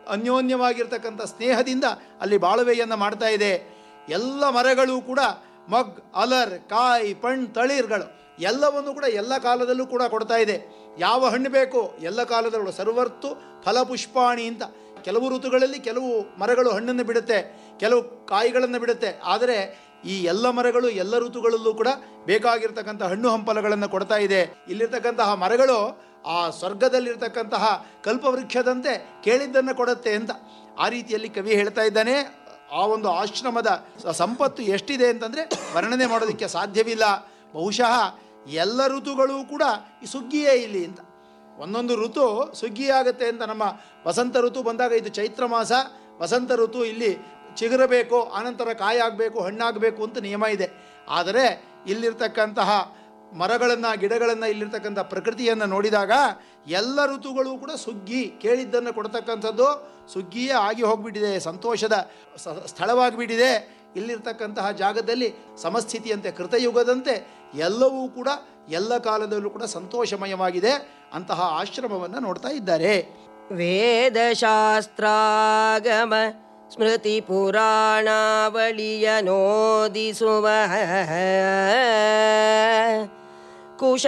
ಅನ್ಯೋನ್ಯವಾಗಿರ್ತಕ್ಕಂಥ ಸ್ನೇಹದಿಂದ ಅಲ್ಲಿ ಬಾಳುವೆಯನ್ನು ಮಾಡ್ತಾ ಇದೆ ಎಲ್ಲ ಮರಗಳು ಕೂಡ ಮಗ್ ಅಲರ್ ಕಾಯಿ ಪಣ್ ತಳಿರ್ಗಳು ಎಲ್ಲವನ್ನು ಕೂಡ ಎಲ್ಲ ಕಾಲದಲ್ಲೂ ಕೂಡ ಕೊಡ್ತಾ ಇದೆ ಯಾವ ಹಣ್ಣು ಬೇಕೋ ಎಲ್ಲ ಕಾಲದಲ್ಲೂ ಸರ್ವರ್ತು ಫಲಪುಷ್ಪಾಣಿ ಅಂತ ಕೆಲವು ಋತುಗಳಲ್ಲಿ ಕೆಲವು ಮರಗಳು ಹಣ್ಣನ್ನು ಬಿಡುತ್ತೆ ಕೆಲವು ಕಾಯಿಗಳನ್ನು ಬಿಡುತ್ತೆ ಆದರೆ ಈ ಎಲ್ಲ ಮರಗಳು ಎಲ್ಲ ಋತುಗಳಲ್ಲೂ ಕೂಡ ಬೇಕಾಗಿರ್ತಕ್ಕಂಥ ಹಣ್ಣು ಹಂಪಲಗಳನ್ನು ಕೊಡ್ತಾ ಇದೆ ಇಲ್ಲಿರ್ತಕ್ಕಂತಹ ಮರಗಳು ಆ ಸ್ವರ್ಗದಲ್ಲಿರ್ತಕ್ಕಂತಹ ಕಲ್ಪವೃಕ್ಷದಂತೆ ಕೇಳಿದ್ದನ್ನು ಕೊಡುತ್ತೆ ಅಂತ ಆ ರೀತಿಯಲ್ಲಿ ಕವಿ ಹೇಳ್ತಾ ಇದ್ದಾನೆ ಆ ಒಂದು ಆಶ್ರಮದ ಸ- ಸಂಪತ್ತು ಎಷ್ಟಿದೆ ಅಂತಂದರೆ ವರ್ಣನೆ ಮಾಡೋದಕ್ಕೆ ಸಾಧ್ಯವಿಲ್ಲ ಬಹುಶಃ ಎಲ್ಲ ಋತುಗಳು ಕೂಡ ಈ ಸುಗ್ಗಿಯೇ ಇಲ್ಲಿ ಅಂತ ಒಂದೊಂದು ಋತು ಸುಗ್ಗಿಯಾಗುತ್ತೆ ಅಂತ ನಮ್ಮ ವಸಂತ ಋತು ಬಂದಾಗ ಇದು ಚೈತ್ರ ಮಾಸ ವಸಂತ ಋತು ಇಲ್ಲಿ ಚಿಗುರಬೇಕು ಆನಂತರ ಕಾಯಾಗಬೇಕು ಹಣ್ಣಾಗಬೇಕು ಅಂತ ನಿಯಮ ಇದೆ ಆದರೆ ಇಲ್ಲಿರ್ತಕ್ಕಂತಹ ಮರಗಳನ್ನು ಗಿಡಗಳನ್ನು ಇಲ್ಲಿರ್ತಕ್ಕಂಥ ಪ್ರಕೃತಿಯನ್ನು ನೋಡಿದಾಗ ಎಲ್ಲ ಋತುಗಳು ಕೂಡ ಸುಗ್ಗಿ ಕೇಳಿದ್ದನ್ನು ಕೊಡ್ತಕ್ಕಂಥದ್ದು ಸುಗ್ಗಿಯೇ ಆಗಿ ಹೋಗಿಬಿಟ್ಟಿದೆ ಸಂತೋಷದ ಸ- ಸ್ಥಳವಾಗಿಬಿಟ್ಟಿದೆ ಇಲ್ಲಿರ್ತಕ್ಕಂತಹ ಜಾಗದಲ್ಲಿ ಸಮಸ್ಥಿತಿಯಂತೆ ಕೃತಯುಗದಂತೆ ಎಲ್ಲವೂ ಕೂಡ ಎಲ್ಲ ಕಾಲದಲ್ಲೂ ಕೂಡ ಸಂತೋಷಮಯವಾಗಿದೆ ಅಂತಹ ಆಶ್ರಮವನ್ನು ನೋಡ್ತಾ ಇದ್ದಾರೆ ವೇದಶಾಸ್ತ್ರಾಗಮ ಸ್ಮೃತಿ ಪುರಾಣಾವಳಿಯ ನೋದಿಸುವ ಕುಶ